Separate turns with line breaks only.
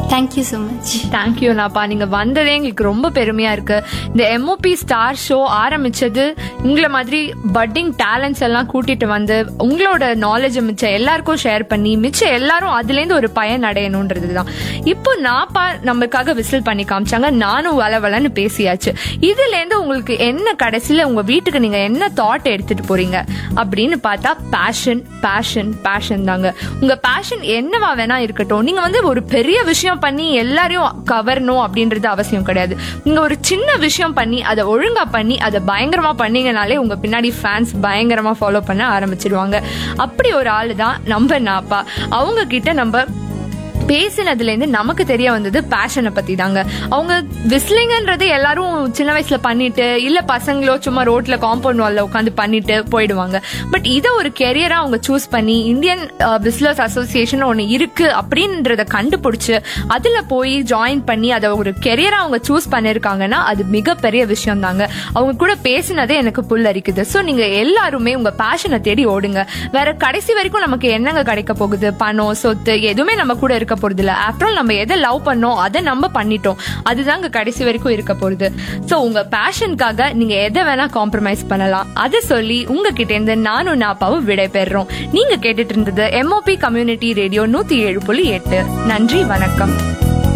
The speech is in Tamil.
தேங்க்யூ ஸோ மச்
தேங்க்யூ நாப்பா நீங்க வந்ததே எங்களுக்கு ரொம்ப பெருமையா இருக்கு இந்த எம்ஓபி ஸ்டார் ஷோ ஆரம்பிச்சது உங்களை மாதிரி பட்டிங் டேலண்ட்ஸ் எல்லாம் கூட்டிட்டு வந்து உங்களோட நாலேஜ் மிச்சம் எல்லாருக்கும் ஷேர் பண்ணி மிச்சம் எல்லாரும் அதுல இருந்து ஒரு பயன் அடையணும்ன்றது தான் இப்போ நாப்பா நமக்காக விசில் பண்ணி காமிச்சாங்க நானும் வளவலன்னு பேசியாச்சு இதுல இருந்து உங்களுக்கு என்ன கடைசியில உங்க வீட்டுக்கு நீங்க என்ன தாட் எடுத்துட்டு போறீங்க அப்படின்னு பார்த்தா பேஷன் பேஷன் பேஷன் தாங்க உங்க பேஷன் என்னவா வேணா இருக்கட்டும் நீங்க வந்து ஒரு பெரிய விஷயம் பண்ணி எல்லாரையும் கவரணும் அப்படின்றது அவசியம் கிடையாது நீங்க ஒரு சின்ன விஷயம் பண்ணி அதை ஒழுங்கா பண்ணி அதை பயங்கரமா பண்ணீங்கனாலே உங்க பின்னாடி ஃபேன்ஸ் பயங்கரமா ஃபாலோ பண்ண ஆரம்பிச்சிடுவாங்க அப்படி ஒரு ஆளு தான் நம்ம நாப்பா அவங்க கிட்ட நம்ம பேசினதுல இருந்து நமக்கு தெரிய வந்தது பேஷனை பத்தி தாங்க அவங்க விஸ்லிங்கன்றது எல்லாரும் சின்ன வயசுல பண்ணிட்டு இல்ல பசங்களோ சும்மா ரோட்ல காம்பவுண்ட் வால்ல உட்காந்து பண்ணிட்டு போயிடுவாங்க பட் இதை ஒரு கெரியரா அவங்க சூஸ் பண்ணி இந்தியன் விஸ்லர்ஸ் அசோசியேஷன் ஒன்னு இருக்கு அப்படின்றத கண்டுபிடிச்சு அதுல போய் ஜாயின் பண்ணி அதை ஒரு கெரியரா அவங்க சூஸ் பண்ணிருக்காங்கன்னா அது மிகப்பெரிய விஷயம் தாங்க அவங்க கூட பேசினதே எனக்கு புல்லரிக்குது ஸோ நீங்க எல்லாருமே உங்க பேஷனை தேடி ஓடுங்க வேற கடைசி வரைக்கும் நமக்கு என்னங்க கிடைக்க போகுது பணம் சொத்து எதுவுமே நம்ம கூட இருக்க போறது இல்ல ஆஃப்டர் ஆல் நம்ம எதை லவ் பண்ணோம் அதை நம்ம பண்ணிட்டோம் அதுதாங்க கடைசி வரைக்கும் இருக்க போறது ஸோ உங்க பேஷனுக்காக நீங்க எதை வேணா காம்ப்ரமைஸ் பண்ணலாம் அதை சொல்லி உங்ககிட்ட இருந்து நானும் நாப்பாவும் விடை பெறுறோம் நீங்க கேட்டுட்டு இருந்தது எம்ஓபி கம்யூனிட்டி ரேடியோ நூத்தி ஏழு புள்ளி எட்டு நன்றி வணக்கம்